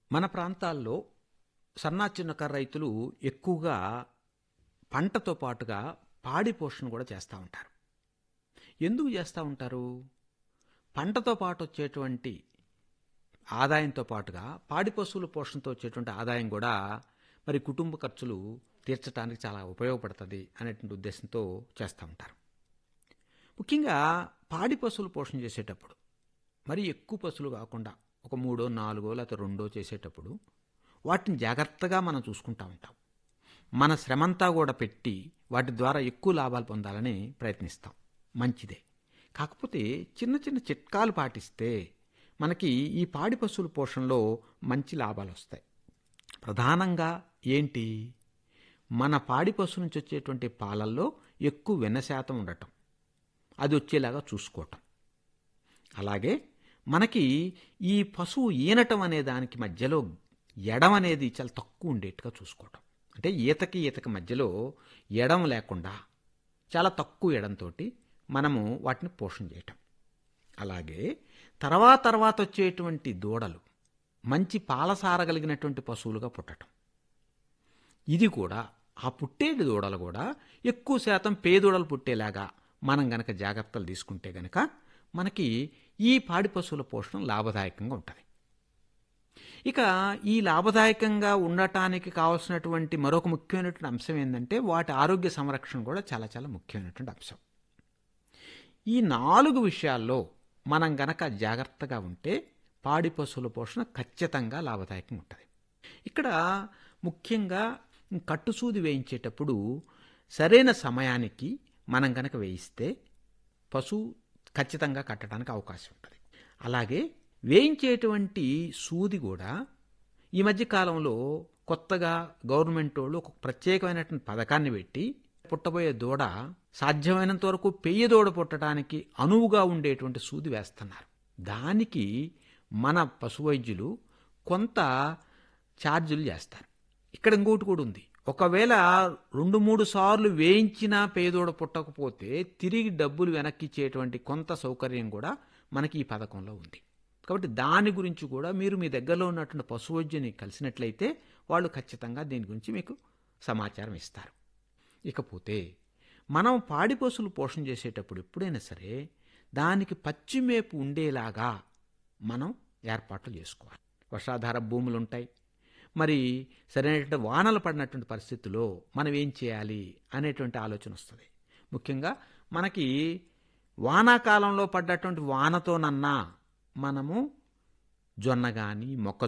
మన ప్రాంతాల్లో సన్నా చిన్నకారు రైతులు ఎక్కువగా పంటతో పాటుగా పాడి పోషణ కూడా చేస్తూ ఉంటారు ఎందుకు చేస్తూ ఉంటారు పంటతో పాటు వచ్చేటువంటి ఆదాయంతో పాటుగా పాడి పశువుల పోషణతో వచ్చేటువంటి ఆదాయం కూడా మరి కుటుంబ ఖర్చులు తీర్చడానికి చాలా ఉపయోగపడుతుంది అనేటువంటి ఉద్దేశంతో చేస్తూ ఉంటారు ముఖ్యంగా పాడి పశువులు పోషణ చేసేటప్పుడు మరి ఎక్కువ పశువులు కాకుండా ఒక మూడో నాలుగో లేకపోతే రెండో చేసేటప్పుడు వాటిని జాగ్రత్తగా మనం చూసుకుంటూ ఉంటాం మన శ్రమంతా కూడా పెట్టి వాటి ద్వారా ఎక్కువ లాభాలు పొందాలని ప్రయత్నిస్తాం మంచిదే కాకపోతే చిన్న చిన్న చిట్కాలు పాటిస్తే మనకి ఈ పాడి పశువుల పోషణలో మంచి లాభాలు వస్తాయి ప్రధానంగా ఏంటి మన పాడి పశువు నుంచి వచ్చేటువంటి పాలల్లో ఎక్కువ వెన్న శాతం ఉండటం అది వచ్చేలాగా చూసుకోవటం అలాగే మనకి ఈ పశువు ఈనటం అనే దానికి మధ్యలో ఎడం అనేది చాలా తక్కువ ఉండేట్టుగా చూసుకోవటం అంటే ఈతకి ఈతకి మధ్యలో ఎడం లేకుండా చాలా తక్కువ ఎడంతో మనము వాటిని పోషణ చేయటం అలాగే తర్వాత తర్వాత వచ్చేటువంటి దూడలు మంచి పాలసారగలిగినటువంటి పశువులుగా పుట్టటం ఇది కూడా ఆ పుట్టేటి దూడలు కూడా ఎక్కువ శాతం పేదూడలు పుట్టేలాగా మనం గనక జాగ్రత్తలు తీసుకుంటే గనక మనకి ఈ పాడి పశువుల పోషణ లాభదాయకంగా ఉంటుంది ఇక ఈ లాభదాయకంగా ఉండటానికి కావాల్సినటువంటి మరొక ముఖ్యమైనటువంటి అంశం ఏంటంటే వాటి ఆరోగ్య సంరక్షణ కూడా చాలా చాలా ముఖ్యమైనటువంటి అంశం ఈ నాలుగు విషయాల్లో మనం గనక జాగ్రత్తగా ఉంటే పాడి పశువుల పోషణ ఖచ్చితంగా లాభదాయకంగా ఉంటుంది ఇక్కడ ముఖ్యంగా కట్టుసూది వేయించేటప్పుడు సరైన సమయానికి మనం గనక వేయిస్తే పశువు ఖచ్చితంగా కట్టడానికి అవకాశం ఉంటుంది అలాగే వేయించేటువంటి సూది కూడా ఈ మధ్య కాలంలో కొత్తగా గవర్నమెంట్ వాళ్ళు ఒక ప్రత్యేకమైనటువంటి పథకాన్ని పెట్టి పుట్టబోయే దూడ సాధ్యమైనంత వరకు పెయ్య దూడ పుట్టడానికి అనువుగా ఉండేటువంటి సూది వేస్తున్నారు దానికి మన పశు వైద్యులు కొంత ఛార్జీలు చేస్తారు ఇక్కడ ఇంకోటి కూడా ఉంది ఒకవేళ రెండు మూడు సార్లు వేయించినా పేదోడ పుట్టకపోతే తిరిగి డబ్బులు వెనక్కి ఇచ్చేటువంటి కొంత సౌకర్యం కూడా మనకి ఈ పథకంలో ఉంది కాబట్టి దాని గురించి కూడా మీరు మీ దగ్గరలో ఉన్నటువంటి పశువైద్యుని కలిసినట్లయితే వాళ్ళు ఖచ్చితంగా దీని గురించి మీకు సమాచారం ఇస్తారు ఇకపోతే మనం పాడి పశువులు పోషణ చేసేటప్పుడు ఎప్పుడైనా సరే దానికి పచ్చిమేపు ఉండేలాగా మనం ఏర్పాట్లు చేసుకోవాలి వర్షాధార భూములు ఉంటాయి మరి సరైనటువంటి వానలు పడినటువంటి పరిస్థితుల్లో మనం ఏం చేయాలి అనేటువంటి ఆలోచన వస్తుంది ముఖ్యంగా మనకి వానాకాలంలో పడ్డటువంటి వానతోనన్నా మనము జొన్న కానీ మొక్క